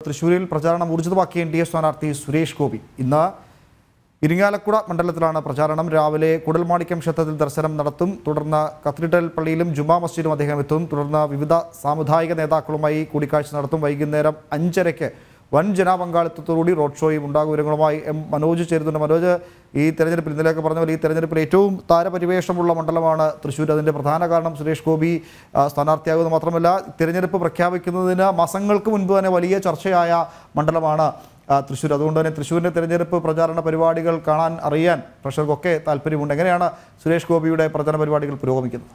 തൃശ്ശൂരിൽ പ്രചാരണം ഊർജിതമാക്കിയ N D A സ്ഥാനാർത്ഥി സുരേഷ് ഗോപി ഇന്ന് ഇരിങ്ങാലക്കുട മണ്ഡലത്തിലാണ് പ്രചാരണം രാവിലെ കുടൽമാണിക്യം ക്ഷേത്രത്തിൽ ദർശനം നടത്തും തുടർന്ന് കത്തീഡ്രൽ പള്ളിയിലും ജുമാ മസ്ജിദിലും അദ്ദേഹം എത്തും തുടർന്ന് വിവിധ സാമുദായിക നേതാക്കളുമായി കൂടിക്കാഴ്ച നടത്തും വൈകുന്നേരം അഞ്ചരയ്ക്ക് വൻ ജനപങ്കാളിത്തത്തോടുകൂടി റോഡ് ഷോയും ഉണ്ടാകും വിവരങ്ങളുമായി എം മനോജ് ചേരുന്നുണ്ട് മനോജ് ഈ തെരഞ്ഞെടുപ്പിൽ ഇന്നലെയൊക്കെ പറഞ്ഞ പോലെ ഈ തെരഞ്ഞെടുപ്പിൽ ഏറ്റവും താരപരിവേഷമുള്ള മണ്ഡലമാണ് തൃശ്ശൂർ അതിൻ്റെ പ്രധാന കാരണം സുരേഷ് ഗോപി ആ, സ്ഥാനാർത്ഥിയാകുന്നത് മാത്രമല്ല തിരഞ്ഞെടുപ്പ് പ്രഖ്യാപിക്കുന്നതിന് മാസങ്ങൾക്ക് മുൻപ് തന്നെ വലിയ ചർച്ചയായ മണ്ഡലമാണ് ആ, തൃശ്ശൂർ അതുകൊണ്ട് തന്നെ തൃശ്ശൂരിൻ്റെ തെരഞ്ഞെടുപ്പ് പ്രചാരണ പരിപാടികൾ കാണാൻ അറിയാൻ പ്രേക്ഷകർക്കൊക്കെ താല്പര്യമുണ്ട് എങ്ങനെയാണ് സുരേഷ് ഗോപിയുടെ പ്രചരണ പരിപാടികൾ പുരോഗമിക്കുന്നത്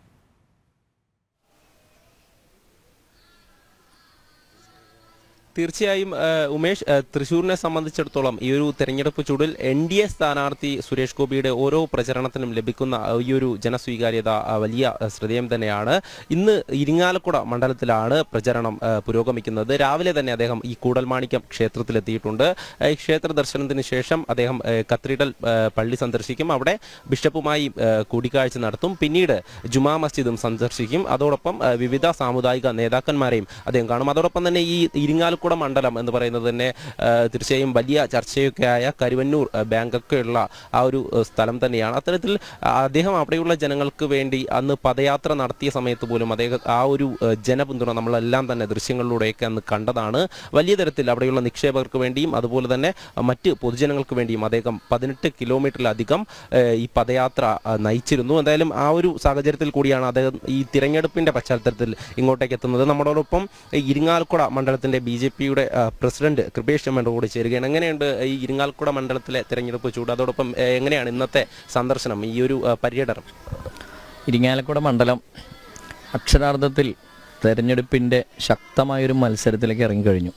തീർച്ചയായും ആ, ഉമേഷ് ആ, തൃശ്ശൂരിനെ സംബന്ധിച്ചിടത്തോളം ഈ ഒരു തെരഞ്ഞെടുപ്പ് ചൂടിൽ എൻ ഡി എ സ്ഥാനാർത്ഥി സുരേഷ് ഗോപിയുടെ ഓരോ പ്രചരണത്തിനും ലഭിക്കുന്ന ആ, ഈ ഒരു ജനസ്വീകാര്യത ആ, വലിയ ആ, ശ്രദ്ധേയം തന്നെയാണ് ഇന്ന് ഇരിങ്ങാലക്കുട മണ്ഡലത്തിലാണ് പ്രചരണം ആ, പുരോഗമിക്കുന്നത് രാവിലെ തന്നെ അദ്ദേഹം ഈ കൂടൽമാണിക്യം ക്ഷേത്രത്തിലെത്തിയിട്ടുണ്ട് ആ, ഈ ക്ഷേത്ര ദർശനത്തിന് ശേഷം അദ്ദേഹം ആ, കത്തീഡ്രൽ ആ, പള്ളി സന്ദർശിക്കും അവിടെ ബിഷപ്പുമായി ആ, കൂടിക്കാഴ്ച നടത്തും പിന്നീട് ജുമാ മസ്ജിദും സന്ദർശിക്കും അതോടൊപ്പം ആ, വിവിധ സാമുദായിക നേതാക്കന്മാരെയും അദ്ദേഹം കാണും അതോടൊപ്പം തന്നെ ഈ ഇരിങ്ങാലക്കുട മണ്ഡലം എന്ന് പറയുന്നത് തന്നെ ആ, തീർച്ചയായും വലിയ ചർച്ചയൊക്കെ ആയ കരുവന്നൂർ ആ, ബാങ്കൊക്കെയുള്ള ആ ഒരു ആ, സ്ഥലം തന്നെയാണ് അത്തരത്തിൽ ആ, അദ്ദേഹം അവിടെയുള്ള ജനങ്ങൾക്ക് വേണ്ടി അന്ന് പദയാത്ര നടത്തിയ സമയത്ത് പോലും അദ്ദേഹം ആ ഒരു ആ, ജനപിന്തുണ നമ്മളെല്ലാം തന്നെ ദൃശ്യങ്ങളിലൂടെയൊക്കെ അന്ന് കണ്ടതാണ് വലിയ തരത്തിൽ അവിടെയുള്ള നിക്ഷേപകർക്ക് വേണ്ടിയും അതുപോലെ തന്നെ ആ, മറ്റ് പൊതുജനങ്ങൾക്ക് വേണ്ടിയും അദ്ദേഹം പതിനെട്ട് കിലോമീറ്ററിലധികം ആ, ഈ പദയാത്ര ആ, നയിച്ചിരുന്നു എന്തായാലും ആ ഒരു സാഹചര്യത്തിൽ കൂടിയാണ് അദ്ദേഹം ഈ തിരഞ്ഞെടുപ്പിന്റെ പശ്ചാത്തലത്തിൽ ഇങ്ങോട്ടേക്ക് എത്തുന്നത് നമ്മളോടൊപ്പം ഈ ഇരിങ്ങാലക്കുട മണ്ഡലത്തിന്റെ ബി ജെ പിയുടെ പ്രസിഡന്റ് കൃപേഷ് ചെമ്മൻ്റെ കൂടി ചേരുകയാണ് എങ്ങനെയുണ്ട് ഈ ഇരിങ്ങാലക്കുട മണ്ഡലത്തിലെ തിരഞ്ഞെടുപ്പ് ചൂട് അതോടൊപ്പം ആ, എങ്ങനെയാണ് ഇന്നത്തെ സന്ദർശനം ഈ ഒരു ആ, പര്യടനം ഇരിങ്ങാലക്കുട മണ്ഡലം അക്ഷരാർത്ഥത്തിൽ തെരഞ്ഞെടുപ്പിൻ്റെ ശക്തമായൊരു മത്സരത്തിലേക്ക് ഇറങ്ങിക്കഴിഞ്ഞു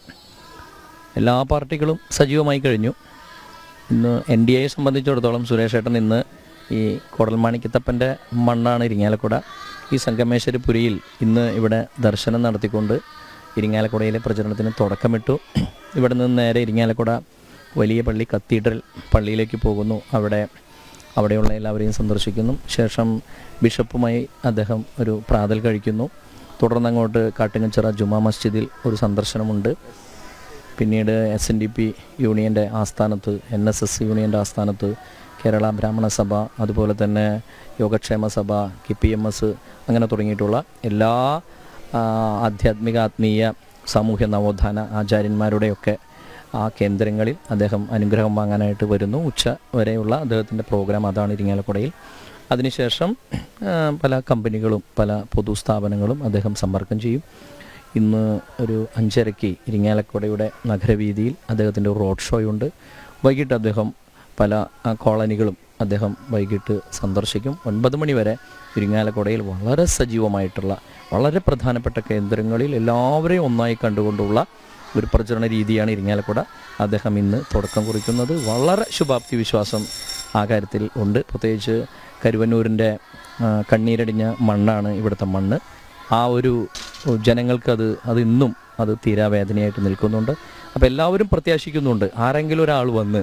എല്ലാ പാർട്ടികളും സജീവമായി കഴിഞ്ഞു ഇന്ന് എൻ ഡി എയെ സംബന്ധിച്ചിടത്തോളം സുരേഷ് ഏട്ടൻ ഇന്ന് ഈ കൊടൽമാണിക്കത്തപ്പൻ്റെ മണ്ണാണ് ഇരിങ്ങാലക്കുട ഈ സംഗമേശ്വരപുരിയിൽ ഇന്ന് ഇവിടെ ദർശനം നടത്തിക്കൊണ്ട് ഇരിങ്ങാലക്കുടയിലെ പ്രചരണത്തിന് തുടക്കമിട്ടു ഇവിടെ നിന്ന് നേരെ ഇരിങ്ങാലക്കുട വലിയ പള്ളി കത്തീഡ്രൽ പള്ളിയിലേക്ക് പോകുന്നു അവിടെ അവിടെയുള്ള എല്ലാവരെയും സന്ദർശിക്കുന്നു ശേഷം ബിഷപ്പുമായി അദ്ദേഹം ഒരു പ്രാതൽ കഴിക്കുന്നു തുടർന്ന് അങ്ങോട്ട് കാട്ടുങ്ങച്ചിറ ജുമാ മസ്ജിദിൽ ഒരു സന്ദർശനമുണ്ട് പിന്നീട് എസ് എൻ ഡി പി യൂണിയൻ്റെ ആസ്ഥാനത്ത് എൻ എസ് എസ് യൂണിയൻ്റെ ആസ്ഥാനത്ത് കേരള ബ്രാഹ്മണ സഭ അതുപോലെ തന്നെ യോഗക്ഷേമ സഭ കെ പി എം എസ് അങ്ങനെ തുടങ്ങിയിട്ടുള്ള എല്ലാ ആ, ആധ്യാത്മിക ആത്മീയ സാമൂഹ്യ നവോത്ഥാന ആചാര്യന്മാരുടെയൊക്കെ ആ കേന്ദ്രങ്ങളിൽ അദ്ദേഹം അനുഗ്രഹം വാങ്ങാനായിട്ട് വരുന്നു ഉച്ച വരെയുള്ള അദ്ദേഹത്തിൻ്റെ പ്രോഗ്രാം അതാണ് ഇരിങ്ങാലക്കുടയിൽ അതിനുശേഷം ആ, പല കമ്പനികളും പല പൊതുസ്ഥാപനങ്ങളും അദ്ദേഹം സമ്പർക്കം ചെയ്യും ഇന്ന് ഒരു അഞ്ചരയ്ക്ക് ഇരിങ്ങാലക്കുടയുടെ നഗരവീതിയിൽ അദ്ദേഹത്തിൻ്റെ ഒരു റോഡ് ഷോയുണ്ട് വൈകിട്ട് അദ്ദേഹം പല ആ, കോളനികളും അദ്ദേഹം വൈകിട്ട് സന്ദർശിക്കും ഒൻപത് മണി വരെ ഇരിങ്ങാലക്കുടയിൽ വളരെ സജീവമായിട്ടുള്ള വളരെ പ്രധാനപ്പെട്ട കേന്ദ്രങ്ങളിൽ എല്ലാവരെയും ഒന്നായി കണ്ടുകൊണ്ടുള്ള ഒരു പ്രചരണ രീതിയാണ് ഇരിങ്ങാലക്കുട അദ്ദേഹം ഇന്ന് തുടക്കം കുറിക്കുന്നത് വളരെ ശുഭാപ്തി വിശ്വാസം ആ കാര്യത്തിൽ ഉണ്ട് പ്രത്യേകിച്ച് കരുവന്നൂരിൻ്റെ ആ, കണ്ണീരടിഞ്ഞ മണ്ണാണ് ഇവിടുത്തെ മണ്ണ് ആ ഒരു ജനങ്ങൾക്കത് അത് ഇന്നും അത് തീരാവേദനയായിട്ട് നിൽക്കുന്നുണ്ട് അപ്പോൾ എല്ലാവരും പ്രത്യാശിക്കുന്നുണ്ട് ആരെങ്കിലും ഒരാൾ വന്ന്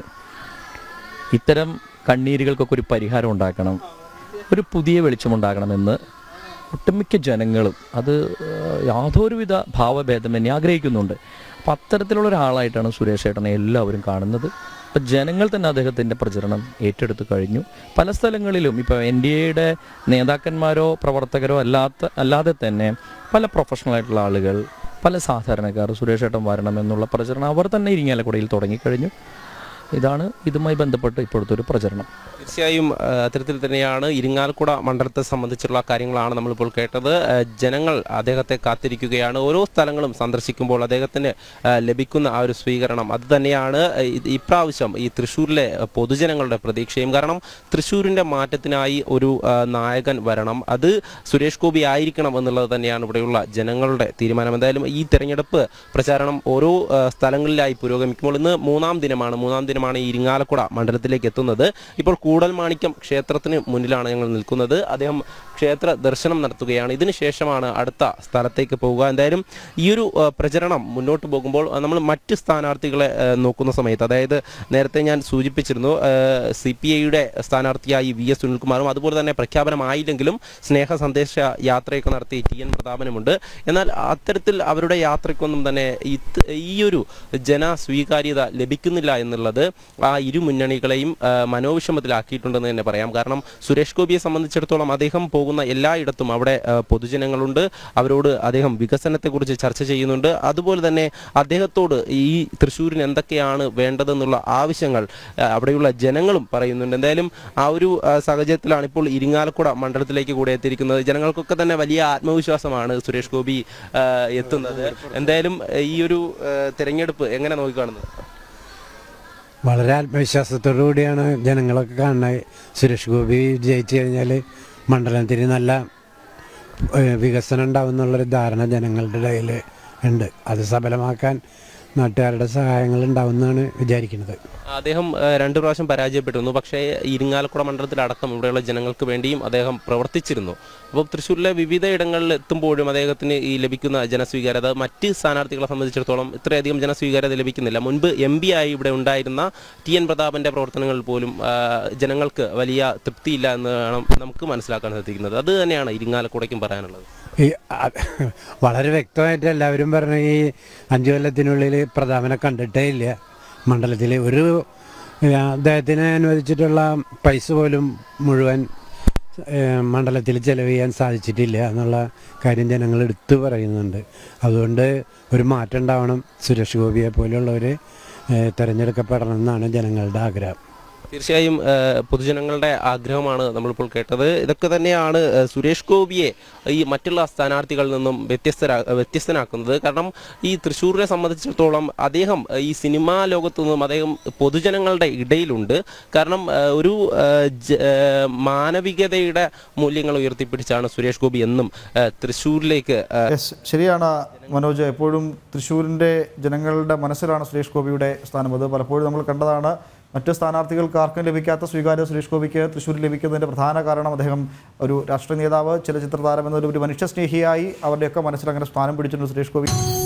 ഇത്തരം കണ്ണീരുകൾക്കൊക്കെ ഒരു പരിഹാരം ഉണ്ടാക്കണം ഒരു പുതിയ വെളിച്ചമുണ്ടാകണമെന്ന് ഒട്ടുമിക്ക ജനങ്ങളും അത് ഏഹ്, യാതൊരുവിധ ഭാവഭേദമന്യേ ആഗ്രഹിക്കുന്നുണ്ട് അപ്പം അത്തരത്തിലുള്ള ഒരാളായിട്ടാണ് സുരേഷ് ഏട്ടനെ എല്ലാവരും കാണുന്നത് അപ്പം ജനങ്ങൾ തന്നെ അദ്ദേഹത്തിൻ്റെ പ്രചരണം ഏറ്റെടുത്ത് കഴിഞ്ഞു പല സ്ഥലങ്ങളിലും ഇപ്പോൾ എൻ ഡി എയുടെ നേതാക്കന്മാരോ പ്രവർത്തകരോ അല്ലാത്ത അല്ലാതെ തന്നെ പല പ്രൊഫഷണൽ ആയിട്ടുള്ള ആളുകൾ പല സാധാരണക്കാർ സുരേഷ് ഏട്ടൻ വരണമെന്നുള്ള പ്രചരണം അവർ തന്നെ ഇരിങ്ങാലക്കുടയിൽ തുടങ്ങിക്കഴിഞ്ഞു ഇതാണ് ഇതുമായി ബന്ധപ്പെട്ട് ഇപ്പോഴത്തെ ഒരു പ്രചരണം തീർച്ചയായും ആ, അത്തരത്തിൽ തന്നെയാണ് ഇരിങ്ങാലക്കുട മണ്ഡലത്തെ സംബന്ധിച്ചുള്ള കാര്യങ്ങളാണ് നമ്മളിപ്പോൾ കേട്ടത് ആ, ജനങ്ങൾ അദ്ദേഹത്തെ കാത്തിരിക്കുകയാണ് ഓരോ സ്ഥലങ്ങളും സന്ദർശിക്കുമ്പോൾ അദ്ദേഹത്തിന് ആ, ലഭിക്കുന്ന ആ ഒരു സ്വീകരണം അത് തന്നെയാണ് ഇത് ഇപ്രാവശ്യം ഈ തൃശ്ശൂരിലെ പൊതുജനങ്ങളുടെ പ്രതീക്ഷയും കാരണം തൃശ്ശൂരിൻ്റെ മാറ്റത്തിനായി ഒരു ആ, നായകൻ വരണം അത് സുരേഷ് ഗോപി ആയിരിക്കണം എന്നുള്ളത് തന്നെയാണ് ഇവിടെയുള്ള ജനങ്ങളുടെ തീരുമാനം എന്തായാലും ഈ തെരഞ്ഞെടുപ്പ് പ്രചാരണം ഓരോ ആ, സ്ഥലങ്ങളിലായി പുരോഗമിക്കുമ്പോൾ ഇന്ന് മൂന്നാം ദിനമാണ് മൂന്നാം ദിനമാണ് ഈ ഇരിങ്ങാലക്കുട മണ്ഡലത്തിലേക്ക് എത്തുന്നത് ഇപ്പോൾ കൂടൽമാണിക്യം ക്ഷേത്രത്തിന് മുന്നിലാണ് ഞങ്ങൾ നിൽക്കുന്നത് അദ്ദേഹം ക്ഷേത്ര ദർശനം നടത്തുകയാണ് ഇതിനുശേഷമാണ് അടുത്ത സ്ഥലത്തേക്ക് പോവുക എന്തായാലും ഈ ഒരു ആ, പ്രചരണം മുന്നോട്ട് പോകുമ്പോൾ ആ, നമ്മൾ മറ്റ് സ്ഥാനാർത്ഥികളെ ആ, നോക്കുന്ന സമയത്ത് അതായത് നേരത്തെ ഞാൻ സൂചിപ്പിച്ചിരുന്നു സി പി ഐയുടെ സ്ഥാനാർത്ഥിയായി വി എസ് സുനിൽകുമാറും അതുപോലെ തന്നെ പ്രഖ്യാപനമായില്ലെങ്കിലും സ്നേഹ സന്ദേശ യാത്രയൊക്കെ നടത്തി ടി എൻ പ്രതാപനുമുണ്ട് എന്നാൽ അത്തരത്തിൽ അവരുടെ യാത്രയ്ക്കൊന്നും തന്നെ ഇത് ഈ ഒരു ജനസ്വീകാര്യത ലഭിക്കുന്നില്ല എന്നുള്ളത് ആ ഇരു മുന്നണികളെയും ആ, മനോവിഷമത്തിലാക്കിയിട്ടുണ്ടെന്ന് തന്നെ പറയാം കാരണം സുരേഷ് ഗോപിയെ സംബന്ധിച്ചിടത്തോളം അദ്ദേഹം പോകുന്ന എല്ലായിടത്തും അവിടെ ആ, പൊതുജനങ്ങളുണ്ട് അവരോട് അദ്ദേഹം വികസനത്തെക്കുറിച്ച് ചർച്ച ചെയ്യുന്നുണ്ട് അതുപോലെ തന്നെ അദ്ദേഹത്തോട് ഈ തൃശ്ശൂരിന് എന്തൊക്കെയാണ് വേണ്ടതെന്നുള്ള ആവശ്യങ്ങൾ ആ, അവിടെയുള്ള ജനങ്ങളും പറയുന്നുണ്ട് എന്തായാലും ആ ഒരു ആ, സാഹചര്യത്തിലാണ് ഇപ്പോൾ ഇരിങ്ങാലക്കുട മണ്ഡലത്തിലേക്ക് കൂടെ എത്തിയിരിക്കുന്നത് ജനങ്ങൾക്കൊക്കെ തന്നെ വലിയ ആത്മവിശ്വാസമാണ് സുരേഷ് ഗോപി ആ, എത്തുന്നത് എന്തായാലും ആ, ഈ ഒരു ആ, തെരഞ്ഞെടുപ്പ് എങ്ങനെ നോക്കിക്കാണുന്നത് വളരെ ആത്മവിശ്വാസത്തോടു കൂടിയാണ് ജനങ്ങളൊക്കെ കാണുന്നത് സുരേഷ് ഗോപി ജയിച്ചു കഴിഞ്ഞാൽ മണ്ഡലത്തിന് നല്ല ഏഹ്, വികസനം ഉണ്ടാവും എന്നുള്ളൊരു ധാരണ ജനങ്ങളുടെ ഇടയിൽ ഉണ്ട് അത് സഫലമാക്കാൻ നാട്ടുകാരുടെ സഹായങ്ങൾ ഉണ്ടാവുമെന്നാണ് വിചാരിക്കുന്നത് അദ്ദേഹം ആ, രണ്ടു പ്രാവശ്യം പരാജയപ്പെട്ടിരുന്നു പക്ഷേ ഇരിങ്ങാലക്കുട മണ്ഡലത്തിലടക്കം ഇവിടെയുള്ള ജനങ്ങൾക്ക് വേണ്ടിയും അദ്ദേഹം പ്രവർത്തിച്ചിരുന്നു അപ്പോൾ തൃശ്ശൂരിലെ വിവിധ ഇടങ്ങളിൽ എത്തുമ്പോഴും അദ്ദേഹത്തിന് ഈ ലഭിക്കുന്ന ജനസ്വീകാര്യത മറ്റ് സ്ഥാനാർത്ഥികളെ സംബന്ധിച്ചിടത്തോളം ഇത്രയധികം ജനസ്വീകാര്യത ലഭിക്കുന്നില്ല മുൻപ് എം പി ആയി ഇവിടെ ഉണ്ടായിരുന്ന ടി എൻ പ്രതാപന്റെ പ്രവർത്തനങ്ങളിൽ പോലും ആ, ജനങ്ങൾക്ക് വലിയ തൃപ്തിയില്ല എന്ന് വേണം നമുക്ക് മനസ്സിലാക്കാൻ സാധിക്കുന്നത് അത് തന്നെയാണ് ഇരിങ്ങാലക്കുടയ്ക്കും പറയാനുള്ളത് ഈ അ- വളരെ വ്യക്തമായിട്ട് എല്ലാവരും പറഞ്ഞ ഈ അഞ്ചു കൊല്ലത്തിനുള്ളിൽ പ്രധാനെ കണ്ടിട്ടേ ഇല്ല മണ്ഡലത്തിൽ ഒരു ഏ, അദ്ദേഹത്തിന് അനുവദിച്ചിട്ടുള്ള പൈസ പോലും മുഴുവൻ ഏ, മണ്ഡലത്തിൽ ചെലവ് ചെയ്യാൻ സാധിച്ചിട്ടില്ല എന്നുള്ള കാര്യം ജനങ്ങൾ എടുത്തു പറയുന്നുണ്ട് അതുകൊണ്ട് ഒരു മാറ്റം ഉണ്ടാവണം സുരേഷ് ഗോപിയെ പോലെയുള്ളവർ തിരഞ്ഞെടുക്കപ്പെടണം എന്നാണ് ജനങ്ങളുടെ ആഗ്രഹം തീർച്ചയായും ആ, പൊതുജനങ്ങളുടെ ആഗ്രഹമാണ് നമ്മളിപ്പോൾ കേട്ടത് ഇതൊക്കെ തന്നെയാണ് ആ, സുരേഷ് ഗോപിയെ ഈ മറ്റുള്ള സ്ഥാനാർത്ഥികളിൽ നിന്നും വ്യത്യസ്തരാ വ്യത്യസ്തനാക്കുന്നത് കാരണം ഈ തൃശ്ശൂരിനെ സംബന്ധിച്ചിടത്തോളം അദ്ദേഹം ആ, ഈ സിനിമാ ലോകത്തു നിന്നും അദ്ദേഹം പൊതുജനങ്ങളുടെ ഇടയിലുണ്ട് കാരണം ആ, ഒരു ആ, ജ- ആ, മാനവികതയുടെ മൂല്യങ്ങൾ ഉയർത്തിപ്പിടിച്ചാണ് സുരേഷ് ഗോപി എന്നും ആ, തൃശ്ശൂരിലേക്ക് ആ, യെസ് ശരിയാണ് മനോജ് എപ്പോഴും തൃശ്ശൂരിൻ്റെ ജനങ്ങളുടെ മനസ്സിലാണ് സുരേഷ് ഗോപിയുടെ സ്ഥാനം അത് പലപ്പോഴും നമ്മൾ കണ്ടതാണ് മറ്റ് സ്ഥാനാർത്ഥികൾക്ക് ആർക്കും ലഭിക്കാത്ത സ്വീകാര്യത സുരേഷ് ഗോപിക്ക് തൃശ്ശൂരിൽ ലഭിക്കുന്നതിൻ്റെ പ്രധാന കാരണം അദ്ദേഹം ഒരു രാഷ്ട്രീയ നേതാവ് ചലച്ചിത്ര താരം എന്നൊരു ഒരു മനുഷ്യസ്നേഹിയായി അവരുടെയൊക്കെ മനസ്സിൽ അങ്ങനെ സ്ഥാനം പിടിച്ചിട്ടുണ്ട് സുരേഷ് ഗോപി